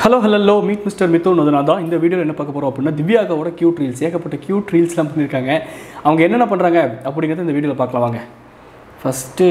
Hello hello meet mister Mithun நான் தான் இந்த வீடியோவில் என்ன பார்க்க போகிறோம் அப்படின்னா திவ்யாக்காவோட க்யூட் ரீல்ஸ் ஏகப்பட்ட க்யூட் ரீல்ஸ்லாம் பண்ணியிருக்காங்க அவங்க என்னென்ன பண்ணுறாங்க அப்படிங்கிறத இந்த வீடியோவில் பார்க்கலாம் வாங்க ஃபஸ்ட்டு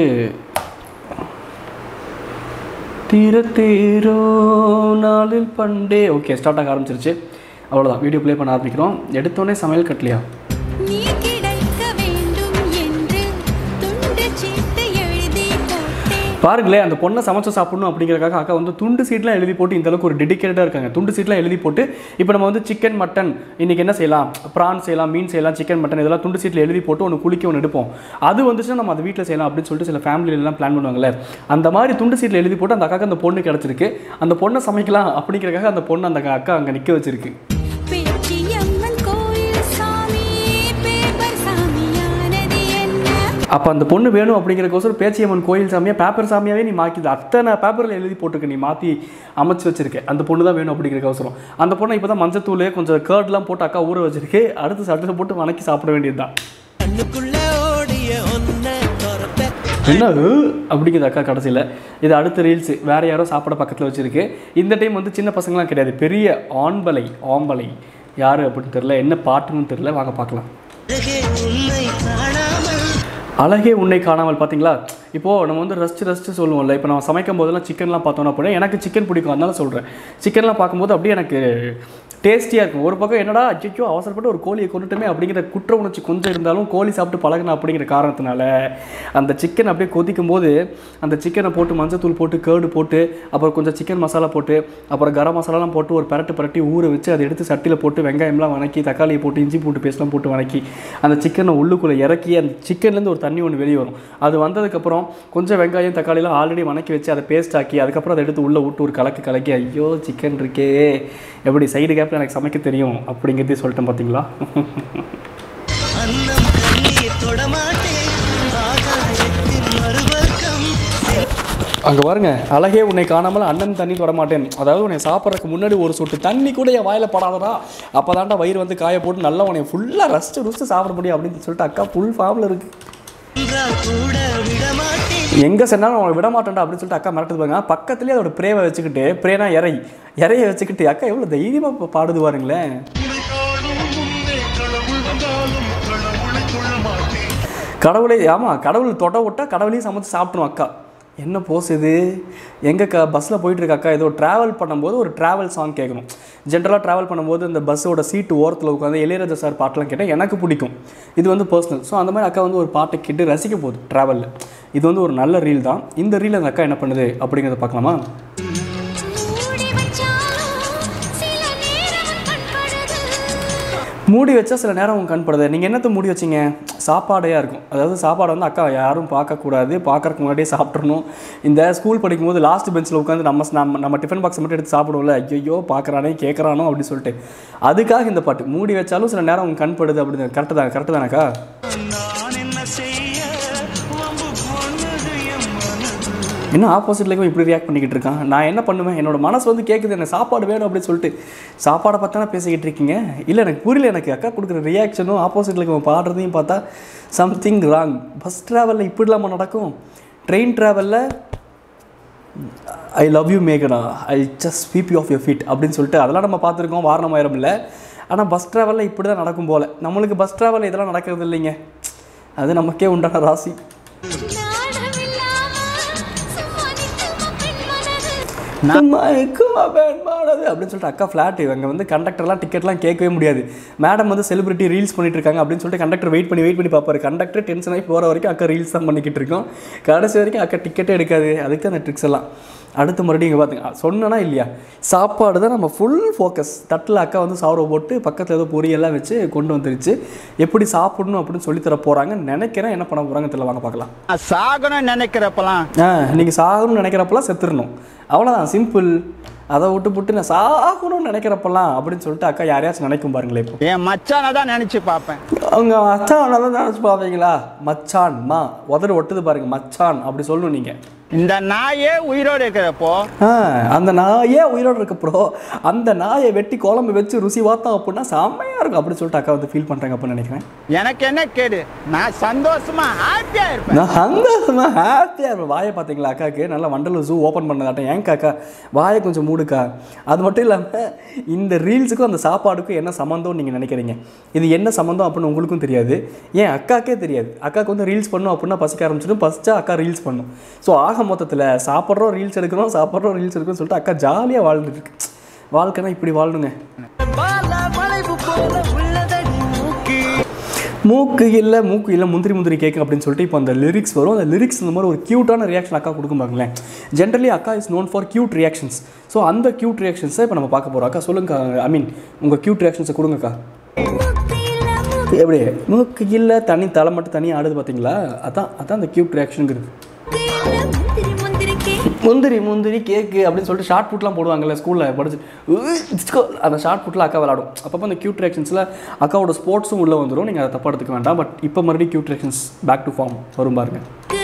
தீர தீரோ நாளில் பண்டே ஓகே ஸ்டார்ட் ஆக ஆரம்பிச்சிருச்சு அவ்வளோதான் வீடியோ ப்ளே பண்ண ஆரம்பிக்கிறோம் எடுத்தோடனே சமையல் கட்டலையா நீ கிடைக்க வேண்டும் என்று துண்டு சீட்டு எழுதி போட்டேன் பாருங்களேன் அந்த பொண்ணை சமைச்சு சாப்பிடணும் அப்படிங்கிறக்காக அக்கா வந்து துண்டு சீட்லாம் எழுதி போட்டு இந்த அளவுக்கு ஒரு டெடிக்கேட்டடாக இருக்காங்க துண்டு சீட்லாம் எழுதி போட்டு இப்போ நம்ம வந்து சிக்கன் மட்டன் இன்னைக்கு என்ன செய்யலாம் ப்ரான் செய்யலாம் மீன் செய்யலாம் சிக்கன் மட்டன் இதெல்லாம் துண்டு சீட்டில் எழுதி போட்டு ஒன்று குளிக்க ஒன்று எடுப்போம் அது வந்துச்சுன்னா நம்ம அதை வீட்டில் செய்யலாம் அப்படின்னு சொல்லிட்டு சில family எல்லாம் பிளான் பண்ணுவாங்கல்ல அந்த மாதிரி துண்டு சீட்டில் எழுதி போட்டு அந்த அக்காக்கு அந்த பொண்ணு கிடச்சிருக்கு அந்த பொண்ணை சமைக்கலாம் அப்படிங்கிறக்காக அந்த பொண்ணு அந்த அக்கா அங்கே நிற்க வச்சிருக்கு பேச்சியம்மன் கோயில் சாமி பேப்பர் சாமியானது என்ன அப்போ அந்த பொண்ணு வேணும் அப்படிங்கிறக்கோசரம் பேச்சியம்மன் கோயில் சாமியாக பேப்பர் சாமியாவே நீ மாக்கிது அத்தனை பேப்பரில் எழுதி போட்டிருக்க நீ மாற்றி அமைச்சு வச்சிருக்க அந்த பொண்ணு தான் வேணும் அப்படிங்கிறக்கோசரம் அந்த பொண்ணை இப்போ தான் மஞ்சத்தூள் கொஞ்சம் கேர்ட்லாம் போட்டு அக்கா ஊற வச்சிருக்கு அடுத்து சட்டில் போட்டு வணக்கி சாப்பிட வேண்டியது தான் கண்ணுக்குள்ள ஓடிய ஒன்ன துரத்த என்ன இது? அப்படிங்குது அக்கா கடைசியில் இது அடுத்த ரீல்ஸ் வேற யாரோ சாப்பிட பக்கத்தில் வச்சிருக்கு இந்த டைம் வந்து சின்ன பசங்களாம் கிடையாது பெரிய ஆண்பலை ஆம்பலை யார் அப்படின்னு தெரில என்ன பாட்டுன்னு தெரில வாங்க பார்க்கலாம் அழகே உன்னை காணாமல் அழகே உன்னை காணாமல் பார்த்தீங்களா இப்போது நம்ம வந்து ரசிச்சு ரசிச்சு சொல்லுவோம்ல இப்போ நம்ம சமைக்கும் போதெல்லாம் சிக்கன்லாம் பார்த்தோம்னா அப்படின்னா எனக்கு சிக்கன் பிடிக்கும் அதனால சொல்கிறேன் சிக்கன்லாம் பார்க்கும்போது அப்படியே எனக்கு டேஸ்டியாக இருக்கும் ஒரு பக்கம் என்னடா அச்சோ அவசரப்பட்டு ஒரு கோழியை கொண்டுட்டுமே அப்படிங்கிற குற்ற உணர்ச்சி கொஞ்சம் இருந்தாலும் கோழி சாப்பிட்டு பழகின அப்படிங்கிற காரணத்தினால அந்த சிக்கன் அப்படியே கொதிக்கும் போது அந்த சிக்கனை போட்டு மஞ்சத்தூள் போட்டு கேர்டு போட்டு அப்புறம் கொஞ்சம் சிக்கன் மசாலா போட்டு அப்புறம் கரம் மசாலாலாம் போட்டு ஒரு பரட்டு பரட்டி ஊற வச்சு அதை எடுத்து சட்டியில் போட்டு வெங்காயம்லாம் வணக்கி தக்காளியை போட்டு இஞ்சி பூட்டு பேஸ்ட்லாம் போட்டு வணக்கி அந்த சிக்கனை உள்ளுக்குள்ளே இறக்கி அந்த சிக்கன்லேருந்து ஒரு தண்ணி ஒன்று வெளியே வரும் அது வந்ததுக்கப்புறம் கொஞ்சம் வெங்காயம் தக்காளிலாம் ஆல்ரெடி வணக்கி வச்சு அதை பேஸ்ட் ஆக்கி அதுக்கப்புறம் அதை எடுத்து உள்ளே விட்டு ஒரு கலக்கு கலக்கி ஐயோ சிக்கன் இருக்கே எப்படி சைடு கேப்பில் எனக்கு சமைக்க தெரியும் அப்படிங்கிறதே சொல்லிட்டேன் பார்த்தீங்களா அன்னம் கண்ணீர் தொடமாட்டேன் ஆகாயத்தின் மறுபக்கம் அங்கே பாருங்க அழகே உன்னை காணாமல் அண்ணன் தண்ணி தொட மாட்டேன் அதாவது உன்னை சாப்பிட்றதுக்கு முன்னாடி ஒரு சொட்டு தண்ணி கூட என் வாயில் படாதடா அப்போ தாண்டா வயிறு வந்து காய போட்டு நல்லா உன்னை ஃபுல்லாக ரசிச்சு ருசிச்சு சாப்பிட முடியும் அப்படின்னு சொல்லிட்டு அக்கா ஃபுல் ஃபார்மில் இருக்கு என்றால் கூட விடமாட்டேன் எங்கே சென்னாலும் அவனை விட மாட்டேன்டா அப்படின்னு சொல்லிட்டு அக்கா மிரட்டுது பாருங்க பக்கத்துலேயே அதோட பிரேவை வச்சுக்கிட்டு பிரேனா இறை இறைய வச்சுக்கிட்டு அக்கா எவ்வளோ தைரியமாக பாடுது பாருங்களேன் கடவுளை ஆமாம் கடவுள் தொட விட்டா கடவுளையும் சமைச்சு சாப்பிட்ணும் அக்கா என்ன போஸ் இது எங்கே க பஸ்ஸில் போயிட்டு இருக்க அக்கா ஏதோ ட்ராவல் பண்ணும்போது ஒரு ட்ராவல் சாங் கேட்கணும் ஜென்ரலாக ட்ராவல் பண்ணும்போது இந்த பஸ்ஸோட சீட்டு ஓரத்தில் உட்காந்து இளையராஜா சார் பாட்டெலாம் கேட்டால் எனக்கு பிடிக்கும் இது வந்து பர்சனல் ஸோ அந்த மாதிரி அக்கா வந்து ஒரு பாட்டை கேட்டு ரசிக்க போகுது ட்ராவலில் இது வந்து ஒரு நல்ல ரீல் தான் இந்த ரீல் அந்த அக்கா என்ன பண்ணுது அப்படிங்கிறத பார்க்கலாமா மூடி வச்சாலும் சில நேரம் கண்படுது மூடி வச்சா சில நேரம் உங்க கண் படுது நீங்கள் என்னத்தை மூடி வச்சீங்க சாப்பாடையாக இருக்கும் அதாவது சாப்பாடை வந்து அக்கா யாரும் பார்க்கக்கூடாது பார்க்கறதுக்கு முன்னாடியே சாப்பிட்றணும் இந்த ஸ்கூல் படிக்கும்போது லாஸ்ட் பெஞ்சில் உட்காந்து நம்ம நம்ம நம்ம டிஃபன் பாக்ஸ் மட்டும் எடுத்து சாப்பிடுவோம்ல ஐயோ பார்க்குறானே கேட்குறானோ அப்படி சொல்லிட்டு அதுக்காக இந்த பாட்டு மூடி வச்சாலும் சில நேரம் உங்க கண் படுது அப்படி கரெக்டு தான் கரெக்டு தானக்கா நான் என்ன செய்ய வம்பு போனது என் மனது என்ன ஆப்போசிட்டில் இப்படி ரியாக்ட் பண்ணிக்கிட்டு இருக்கான் நான் என்ன பண்ணுவேன் என்னோட மனசு வந்து கேட்குது எனக்கு சாப்பாடு வேணும் அப்படின்னு சொல்லிட்டு சாப்பாடை பார்த்தானே பேசிக்கிட்டு இருக்கீங்க இல்லை எனக்கு புரியல எனக்கு அக்கா கொடுக்குற ரியாக்ஷனும் ஆப்போசிட்டில் இருக்கவங்க பாடுறதையும் பார்த்தா சம்திங் ராங் பஸ் ட்ராவலில் இப்படிலாமா நடக்கும் ட்ரெயின் ட்ராவலில் ஐ லவ் யூ மேகனா I just sweep you off your feet அப்படின்னு சொல்லிட்டு அதெல்லாம் நம்ம பார்த்துருக்கோம் வாரணம் ஆயிரம் இல்லை ஆனால் பஸ் ட்ராவலில் இப்படி தான் நடக்கும் போல் நம்மளுக்கு பஸ் ட்ராவலில் இதெல்லாம் நடக்கிறது இல்லைங்க அது நமக்கே உண்டான ராசி நாடமில்லாம சும்மா நிற்குமா பெண் மனது மயக்குமா வேண்மானது அப்படின்னு சொல்லிட்டு அக்கா ஃப்ளாட் இவங்க வந்து கண்டக்டர்லாம் டிக்கெட்லாம் கேட்கவே முடியாது மேடம் வந்து செலிபிரிட்டி ரீல்ஸ் பண்ணிட்டு இருக்காங்க அப்படின்னு சொல்லிட்டு கண்டக்டர் வெயிட் பண்ணி வெயிட் பண்ணி பார்ப்பாரு கண்டக்டர் டென்ஷன் ஆகி போகிற வரைக்கும் அக்கா ரீல்ஸ் தான் பண்ணிக்கிட்டு இருக்கோம் கடைசி வரைக்கும் அக்கா டிக்கெட்டே எடுக்காது அதுக்கு தான் அந்த ட்ரிக்ஸ் எல்லாம் அடுத்த மறுபடியும் இங்கே பார்த்துங்க சொன்னனா இல்லையா சாப்பாடு தான் நம்ம ஃபுல் ஃபோக்கஸ் தட்டில் அக்கா வந்து சாவரம் போட்டு பக்கத்தில் ஏதோ பொரியெல்லாம் வச்சு கொண்டு வந்துருச்சு எப்படி சாப்பிடணும் அப்படின்னு சொல்லித்தர போகிறாங்க நினைக்கிறேன் என்ன பண்ண போகிறாங்க தெரியல வாங்க பார்க்கலாம் நான் சாகணும்னு நினைக்கிறப்பலாம் ஆ நீங்கள் சாகணும்னு நினைக்கிறப்பெல்லாம் செத்துடணும் அவ்வளோதான் சிம்பிள் அதை விட்டு புட்டு நான் சாகணும்னு நினைக்கிறப்பெல்லாம் அப்படின்னு சொல்லிட்டு அக்கா யாரையாச்சும் நினைக்கும் பாருங்களேன் இப்போ என் மச்சானை தான் நினைச்சு பார்ப்பேன் அவங்க மச்சான் தான் நினச்சி பார்ப்பீங்களா மச்சான் மா உதடு ஒட்டுது பாருங்க மச்சான் அப்படி சொல்லணும் நீங்கள் இந்த நாயே உயிரோடு இருக்கிறப்போ ஆ அந்த நாயே உயிரோடு இருக்க ப்ரோ அந்த நாயை வெட்டி குழம்பு வச்சு ருசி பார்த்தோம் அப்படின்னா செம்மையாக இருக்கும் அப்படின்னு சொல்லிட்டு அக்கா வந்து ஃபீல் பண்ணுறாங்க அப்படின்னு நினைக்கிறேன் எனக்கு என்ன கேடு நான் சந்தோஷமா ஹாப்பியா இருப்பேன் நான் சந்தோஷமா ஹாப்பியாக இருப்பேன் வாயை பார்த்தீங்களா அக்காவுக்கு நல்லா வண்டலூர் ஜூ ஓப்பன் பண்ணதாட்டம் ஏன் காக்கா வாயை கொஞ்சம் மூடுக்கா அது மட்டும் இல்லாமல் இந்த ரீல்ஸுக்கும் அந்த சாப்பாடுக்கும் என்ன சம்மந்தம் நீங்கள் நினைக்கிறீங்க இது என்ன சம்மந்தம் அப்படின்னு உங்களுக்கும் தெரியாது ஏன் அக்காக்கே தெரியாது அக்காவுக்கு வந்து ரீல்ஸ் பண்ணும் அப்படின்னா பசிக்க ஆரம்பிச்சிடும் பசிச்சா அக்கா ரீல்ஸ் பண்ணும் ஸோ ஆக மொத்தத்தில் சாப்பிட்றோம் ரீல்ஸ் எடுக்கிறோம் சாப்பிட்றோம் ரீல்ஸ் எடுக்கிறோம் சொல்லிட்டு அக்கா ஜாலியாக வாழ்ந்துட்டு இருக்கு வாழ்க்கைனா இப்படி வாழணுங்க மூக்கு இல்லை மூக்கு இல்லை முந்திரி முந்திரி கேக்கு அப்படின்னு சொல்லிட்டு இப்போ அந்த லிரிக்ஸ் வரும் அந்த லிரிக்ஸ் இந்த மாதிரி ஒரு க்யூட்டான ரியாக்ஷன் அக்கா கொடுக்கும் பாருங்களேன் ஜென்ரலி அக்கா is known for cute reactions so அந்த க்யூட் ரியாக்ஷன்ஸை இப்போ நம்ம பார்க்க போகிறோம் அக்கா சொல்லுங்க ஐ மீன் உங்கள் க்யூட் ரியாக்ஷன்ஸை கொடுங்கக்கா எப்படி மூக்கு இல்லை தனி தலை மட்டும் தனியாக ஆடுது பார்த்தீங்களா அதான் அதான் அந்த க்யூட் ரியாக்ஷனுங்கிறது முந்திரி முந்திரி கே முந்திரி முந்திரி கேக்கு அப்படின்னு சொல்லிட்டு ஷார்ட் புட்லாம் போடுவாங்கல்ல ஸ்கூலில் படிச்சு உய், இச்சுக்கோ. அந்த ஷார்ட் புட்டில் அக்கா விளாடும் அப்பப்போ அந்த க்யூட் ரியாக்ஷன்ஸில் அக்காவோட ஸ்போர்ட்ஸும் உள்ளே வந்துடும் நீங்கள் அதை தப்பாக எடுத்துக்க வேண்டாம் பட் இப்போ மறுபடியும் cute reactions back to form வரும் பாருங்க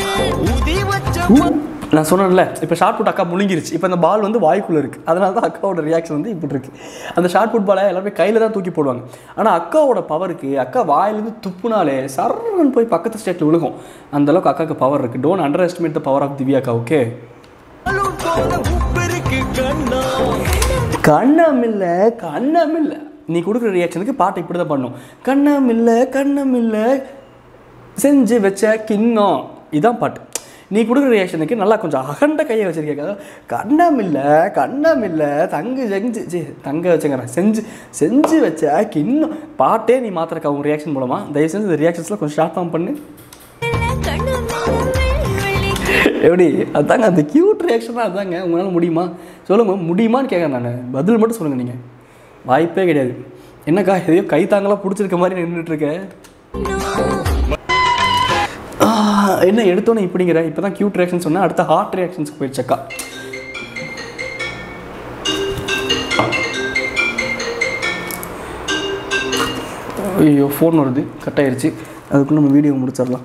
நான் சொன்னேன்ல இப்போ ஷார்ட் புட் அக்கா முழுங்கிருச்சு இப்போ அந்த பால் வந்து வாய்க்குள்ளே இருக்குது அதனால தான் அக்காவோட ரியாக்ஷன் வந்து இப்படி இருக்கு அந்த ஷார்ட் புட் பாலை எல்லாருமே கையில் தான் தூக்கி போடுவாங்க ஆனால் அக்காவோட பவருக்கு அக்கா வாயிலேருந்து துப்புனாலே சரன்னு போய் பக்கத்து ஸ்டேட்டில் விழுகும் அந்த அளவுக்கு அக்காவுக்கு பவர் இருக்குது don't underestimate the power of Divya அக்கா ஓகே கண்ணம் இல்லை கண்ணம் இல்லை நீ கொடுக்குற ரியாக்ஷனுக்கு பாட்டு இப்படி தான் பண்ணும் கண்ணம் இல்லை கண்ணம் இல்லை செஞ்சு வச்ச கிண்ணம் இதான் பாட்டு நீ கொடுக்குற ரியாக்ஷனுக்கு நல்லா கொஞ்சம் அகண்ட கையை வச்சிருக்கேன் கண்ணம் இல்லை கண்ணம் இல்லை தங்கு செஞ்சு சி, தங்க வச்சுங்கிறேன் செஞ்சு செஞ்சு வச்ச கிண்ணம் பாட்டே நீ மாத்திரக்கா உன் ரியாக்ஷன் மூலமா தயவு செஞ்சு இந்த ரியாக்ஷன்ஸ்லாம் கொஞ்சம் ஷார்ட் ஃபார்ம் பண்ணு கண்ணு வெள்ளி எப்படி அதாங்க அந்த க்யூட் ரியாக்ஷனாக அதாங்க உங்களால் முடியுமா சொல்லுங்க முடியுமான்னு கேட்குறேன் நான் பதில் மட்டும் சொல்லுங்கள் நீங்கள் வாய்ப்பே கிடையாது என்னக்கா எதையோ கை தாங்கலாம் பிடிச்சிருக்க மாதிரி நின்றுட்டு இருக்க ஆ, என்ன எடுத்தோன்னே இப்படிங்கிற இப்போ தான் க்யூட் ரியாக்ஷன் சொன்னேன் அடுத்த ஹார்ட் ரியாக்ஷன்ஸ்க்கு போயிடுச்சக்கா ஐயோ ஃபோன் வருது கட் ஆயிருச்சு அதுக்குள்ள நம்ம வீடியோ முடிச்சிடலாம்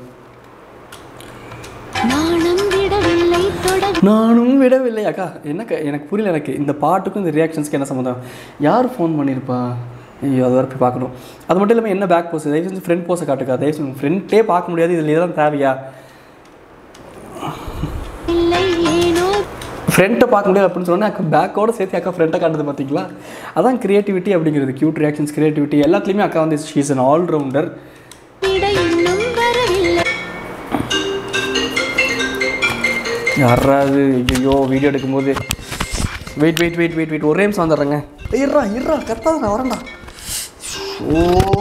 நாணம் விடவில்லை தொட நானும் விடவில்லை அக்கா என்னக்கா எனக்கு புரியல எனக்கு இந்த பாட்டுக்கும் இந்த ரியாக்ஷன்ஸ்க்கு என்ன சம்மந்தம் யார் ஃபோன் பண்ணியிருப்பா ஐயோ அது வரை போய் பார்க்கணும் அது மட்டும் இல்லாமல் என்ன பேக் போஸ் தயவு செஞ்சு ஃப்ரெண்ட் போஸை காட்டுக்கா தயவு செஞ்சு ஃப்ரெண்ட்டே பார்க்க முடியாது இதில் இதெல்லாம் தேவையா இல்லை ஏனோ ஃப்ரெண்ட்டை பார்க்க முடியாது அப்படின்னு சொன்னால் அக்கா பேக்கோட சேர்த்து அக்கா ஃப்ரெண்டை காட்டுது பார்த்தீங்களா அதான் கிரியேட்டிவிட்டி அப்படிங்கிறது க்யூட் ரியாக்ஷன்ஸ் கிரியேட்டிவிட்டி எல்லாத்துலேயுமே அக்கா வந்து ஷீஸ் அன் ஆல்ரவுண்டர் விட இன்னும் வரவில்லை யாராவது ஐயோ வீடியோ எடுக்கும்போது wait wait wait wait wait ஒரே நிமிஷம் வந்துடுறேங்க இருறா இருறா கரெக்டாக நான் வரேன்டா ஓ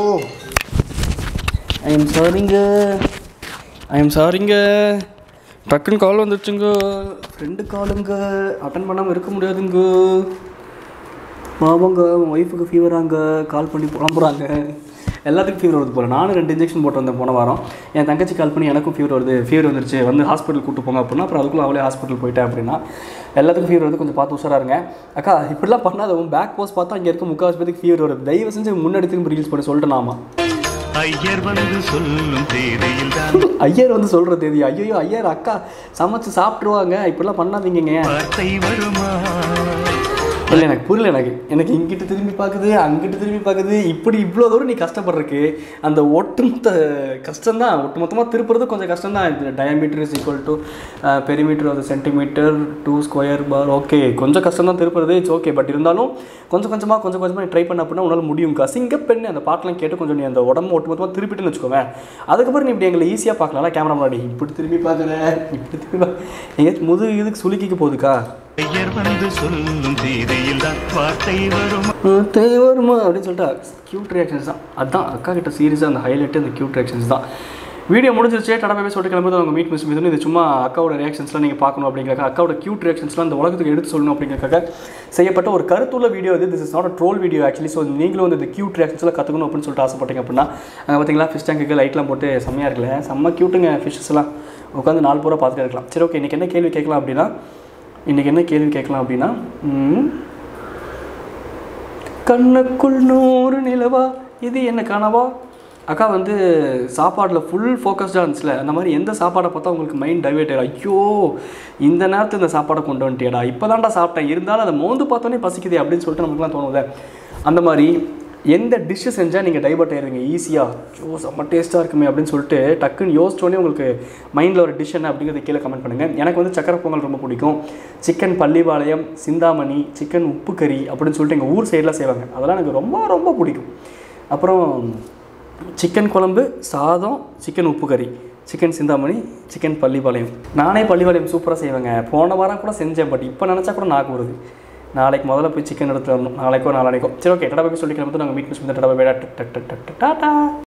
ஐ எம் சாரிங்க ஐ எம் சாரிங்க டக்குன்னு கால் வந்துருச்சுங்க ஃப்ரெண்டு காலுங்க அட்டன் பண்ணாமல் இருக்க முடியாதுங்க பாவங்க உன் ஒய்ஃபுக்கு ஃபீவராங்க கால் பண்ணி புலம்புறாங்க எல்லாத்துக்கும் ஃபீவர் வருது போல நானும் ரெண்டு இன்ஜெக்ஷன் போட்டு வந்தேன் போன வாரம் என் தங்கச்சி கால் பண்ணி எனக்கும் ஃபீவர் வருது ஃபீவர் வந்துருச்சு வந்து ஹாஸ்பிட்டல் கூட்டு போங்க அப்படின்னா அப்புறம் அதுக்குள்ளே அவளே ஹாஸ்பிட்டல் போயிட்டேன் அப்படின்னா எல்லாத்துக்கும் ஃபீவர் வருது கொஞ்சம் பார்த்து உஷாரா இருங்க அக்கா இப்படிலாம் பண்ணாத உன் பேக் போஸ்ட் பார்த்தா இங்கே இருக்க முக்கால்வாசி பேருக்கு ஃபீவர் வருது தயவு செஞ்சு முன்னாடி திரும்ப ரீல்ஸ் பண்ணி சொல்லிட்டு நாமா ஐயர் வந்து சொல்லும் தேதியில் தான் ஐயர் வந்து சொல்கிற தேதி ஐயோ ஐயர் அக்கா சமைச்சு சாப்பிட்ருவாங்க இப்படிலாம் பண்ணாதீங்கங்க வார்த்தை வருமா இல்லை எனக்கு புரியல எனக்கு எனக்கு இங்கிட்டு திரும்பி பார்க்குது அங்கிட்டு திரும்பி பார்க்குது இப்படி இவ்வளோ தூரம் நீ கஷ்டப்படுறக்கு அந்த ஒட்டுமொத்த கஷ்டம்தான் ஒட்டுமொத்தமாக திருப்புறது கொஞ்சம் கஷ்டம்தான் இது diameter is equal to perimeter of centimetre two square bar okay கொஞ்சம் கஷ்டம் தான் திருப்புறது இட்ஸ் ஓகே பட் இருந்தாலும் கொஞ்சம் கொஞ்சமாக கொஞ்சம் கொஞ்சமாக நீ ட்ரை பண்ண அப்படின்னா உன்னால் முடியும்க்கா சிங்கப்பெண்ணு அந்த பாட்டெலாம் கேட்டு கொஞ்சம் நீ அந்த உடம்பு ஒட்டுமொத்தமாக திருப்பிட்டுன்னு வச்சுக்கோவேன் அதுக்கப்புறம் நீ இப்படி எங்களை ஈஸியாக பார்க்கலாம்ல கேமரா முன்னாடி இப்படி திரும்பி பார்க்குற இப்படி திரும்பி பா- எங்கேயாச்சும் முதுகு இதுக்கு சுலுக்கிக்க போகுதுக்கா ஐயர் வந்து சொல்லும் தேதியில் தான் வார்த்தை வருமா தேவை வருமா அப்படின்னு சொல்லிட்டு க்யூட் ரியாக்ஷன்ஸ் தான் அதான் அக்கா கிட்ட சீரியஸாக அந்த ஹைலைட்டு அந்த க்யூட் ரியாக்ஷன்ஸ் தான் வீடியோ முடிஞ்சிருச்சே டடா போய் சொல்லிட்டு கிளம்புறது அவங்க மீட் மிஸ் மிதுன்னு இது சும்மா அக்காவோட ரியாக்ஷன்ஸ்லாம் நீங்கள் பார்க்கணும் அப்படிங்கிறக்காக அக்காவோட க்யூட் ரியாக்ஷன்ஸ்லாம் அந்த உலகத்துக்கு எடுத்து சொல்லணும் அப்படிங்கிறக்காக செய்யப்பட்ட ஒரு கருத்துள்ள வீடியோ இது this is not a troll video actually so நீங்களும் வந்து இந்த க்யூட் ரியாக்ஷன்ஸ்லாம் கற்றுக்கணும் அப்படின்னு சொல்லிட்டு ஆசைப்பட்டீங்க அப்படின்னா அங்கே பார்த்தீங்களா ஃபிஷ் டேங்குக்கு லைட்லாம் போட்டு செம்மையாக இருக்குல்ல செம்ம க்யூட்டுங்க ஃபிஷ்ஷஸ்லாம் உட்காந்து நாலு பூரா பார்த்துட்டு இருக்கலாம் சரி ஓகே இன்றைக்கி என்ன கேள்வி கேட்கலாம் அப்படின்னா இன்றைக்கி என்ன கேள்வி கேட்கலாம் அப்படின்னா ம், கண்ணுக்குள் நூறு நிலவா இது என்ன கனவா அக்கா வந்து சாப்பாடில் ஃபுல் ஃபோக்கஸ்டாக இருந்துச்சுல அந்த மாதிரி எந்த சாப்பாடை பார்த்தா உங்களுக்கு மைண்ட் டைவர்ட் ஆகிடும் ஐயோ இந்த நேரத்தில் இந்த சாப்பாடை கொண்டு வந்துட்டியடா இப்போ தான்டா சாப்பிட்டேன் இருந்தாலும் அதை மோந்து பார்த்தோன்னே பசிக்குதே அப்படின்னு சொல்லிட்டு நமக்குலாம் தோணுது அந்த மாதிரி எந்த டிஷ்ஷு செஞ்சால் நீங்கள் டைவர்ட் ஆயிருவீங்க ஈஸியாக ஐயோ செம்ம டேஸ்ட்டாக இருக்குமே அப்படின்னு சொல்லிட்டு டக்குன்னு யோசிச்சோடனே உங்களுக்கு மைண்டில் ஒரு டிஷ் என்ன அப்படிங்கிறத கீழே கமெண்ட் பண்ணுங்கள் எனக்கு வந்து சக்கரை பொங்கல் ரொம்ப பிடிக்கும் சிக்கன் பள்ளிபாளையம் சிந்தாமணி சிக்கன் உப்பு கறி அப்படின்னு சொல்லிட்டு எங்கள் ஊர் சைடில் செய்வாங்க அதெல்லாம் எனக்கு ரொம்ப ரொம்ப பிடிக்கும் அப்புறம் சிக்கன் குழம்பு சாதம் சிக்கன் உப்பு கறி சிக்கன் சிந்தாமணி சிக்கன் பள்ளிப்பாளையம் நானே பள்ளிப்பாளையம் சூப்பராக செய்வேங்க போன வாரம் கூட செஞ்சேன் பட் இப்போ நினச்சா கூட நாக்கு வருது நாளைக்கு முதல்ல போய் சிக்கன் எடுத்து வரணும் நாளைக்கோ நாளானைக்கோ சரி ஓகே டடா போய் சொல்லிக்கிற மட்டும் நாங்கள் மீட் பண்ணி டாட்டா